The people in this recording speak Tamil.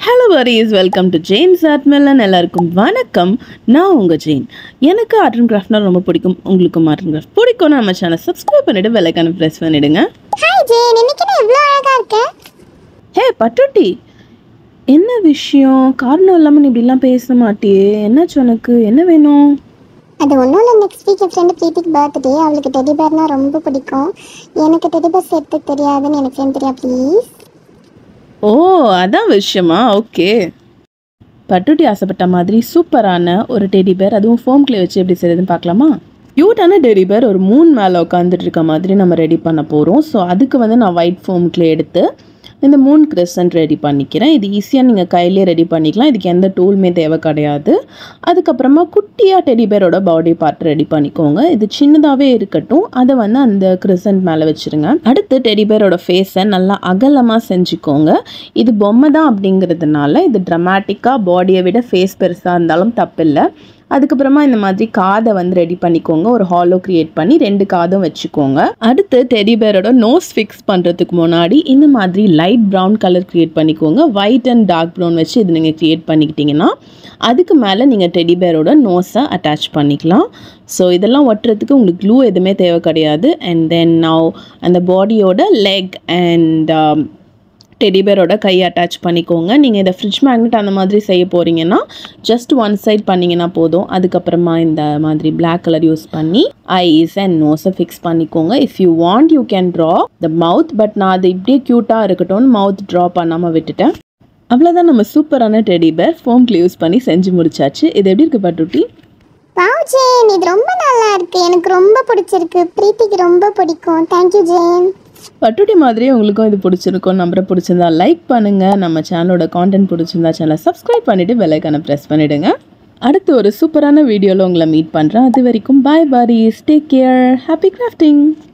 ஹலோ வரிஸ் வெல்கம் டு ஜெயின் சாட்மெல்லன் எல்லாருக்கும் வணக்கம் நான் உங்கள் ஜெயின் எனக்கு ஆர்ட் அண்ட் கிராஃப்ட்னா ரொம்ப பிடிக்கும் உங்களுக்கும் ஆர்ட் அண்ட் கிராஃப்ட் பிடிக்கும் நம்ம சேனல் சப்ஸ்கிரைப் பண்ணிவிட்டு வெள்ளைக்கான ப்ரெஸ் பண்ணிவிடுங்க ஹாய் ஜெயின் இன்னைக்கு நான் இவ்வளோ அழகா இருக்கேன் ஹே பட்டுட்டி என்ன விஷயம் காரணம் இல்லாமல் நீ இப்படிலாம் பேச மாட்டியே என்னாச்சு உனக்கு என்ன வேணும் அது ஒன்றும் இல்லை நெக்ஸ்ட் வீக் என் ஃப்ரெண்டு பிரீத்திக்கு பர்த்டே அவளுக்கு டெடி பேர்னா ரொம்ப பிடிக்கும் எனக்கு டெடி பேர் சேர்த்து தெரியாதுன்னு எனக்கு ஃப்ரெண்ட் தெரியா ப்ளீஸ் ஓ அதான் விஷயமா ஓகே பட்டுட்டி ஆசைப்பட்ட மாதிரி சூப்பரான ஒரு டெடி பேர் அதுவும் ஃபோம் கிளே வச்சு எப்படி செய்யுதுன்னு பார்க்கலாமா க்யூட்டான டெடி பேர் ஒரு மூணு மேலே உட்காந்துட்டு இருக்க மாதிரி நம்ம ரெடி பண்ண போகிறோம் ஸோ அதுக்கு வந்து நான் ஒயிட் ஃபோம் கிளே எடுத்து இந்த மூன் கிரெசன்ட் ரெடி பண்ணிக்கிறேன் இது ஈஸியாக நீங்கள் கையிலே ரெடி பண்ணிக்கலாம் இதுக்கு எந்த டூலுமே தேவை கிடையாது அதுக்கப்புறமா குட்டியாக டெடி பேரோட பாடி பார்ட் ரெடி பண்ணிக்கோங்க இது சின்னதாகவே இருக்கட்டும் அதை வந்து அந்த கிரெசன்ட் மேலே வச்சுருங்க அடுத்து டெடி பேரோட ஃபேஸை நல்லா அகலமாக செஞ்சுக்கோங்க இது பொம்மை தான் அப்படிங்கிறதுனால இது ட்ரமாட்டிக்காக பாடியை விட ஃபேஸ் பெருசாக இருந்தாலும் தப்பில்லை அதுக்கப்புறமா இந்த மாதிரி காதை வந்து ரெடி பண்ணிக்கோங்க ஒரு ஹாலோ கிரியேட் பண்ணி ரெண்டு காதும் வச்சுக்கோங்க அடுத்து டெடி பேரோட நோஸ் ஃபிக்ஸ் பண்ணுறதுக்கு முன்னாடி இந்த மாதிரி லைட் ப்ரௌன் கலர் கிரியேட் பண்ணிக்கோங்க ஒயிட் அண்ட் டார்க் ப்ரௌன் வச்சு இது நீங்கள் கிரியேட் பண்ணிக்கிட்டிங்கன்னா அதுக்கு மேலே நீங்கள் டெடி பேரோட நோஸை அட்டாச் பண்ணிக்கலாம் ஸோ இதெல்லாம் ஒட்டுறதுக்கு உங்களுக்கு க்ளூ எதுவுமே தேவை கிடையாது அண்ட் தென் நவ் அந்த பாடியோட லெக் அண்ட் டெடிபேரோட கை அட்டாச் பண்ணிக்கோங்க நீங்கள் இதை ஃப்ரிட்ஜ் மேக்னெட் அந்த மாதிரி செய்ய போகிறீங்கன்னா ஜஸ்ட் ஒன் சைட் பண்ணிங்கன்னா போதும் அதுக்கப்புறமா இந்த மாதிரி பிளாக் கலர் யூஸ் பண்ணி ஐஸ் அண்ட் நோஸை ஃபிக்ஸ் பண்ணிக்கோங்க if you want you can draw the mouth but நான் அது இப்படியே க்யூட்டாக இருக்கட்டும்னு மவுத் ட்ரா பண்ணாமல் விட்டுட்டேன் அவ்வளோதான் நம்ம சூப்பரான டெடிபேர் ஃபோம்கில் யூஸ் பண்ணி செஞ்சு முடிச்சாச்சு இது எப்படி இருக்கு பட்டுட்டி வாவ் ஜெயின் இது ரொம்ப நல்லா இருக்கு எனக்கு ரொம்ப பிடிச்சிருக்கு பிரீத்திக்கு ரொம்ப பிடிக்கும் தேங்க்யூ ஜெயின் பட்டுட்டி மாதிரியே உங்களுக்கும் இது பிடிச்சிருக்கும் நம்பரை பிடிச்சிருந்தா லைக் பண்ணுங்கள் நம்ம சேனலோட கான்டென்ட் பிடிச்சிருந்தா சேனலை சப்ஸ்கிரைப் பண்ணிவிட்டு பெல்லைக்கான ப்ரெஸ் பண்ணிவிடுங்க அடுத்து ஒரு சூப்பரான வீடியோவில் உங்களை மீட் பண்ணுறேன் அது வரைக்கும் பாய் பாரி டேக் கேர் ஹாப்பி கிராஃப்டிங்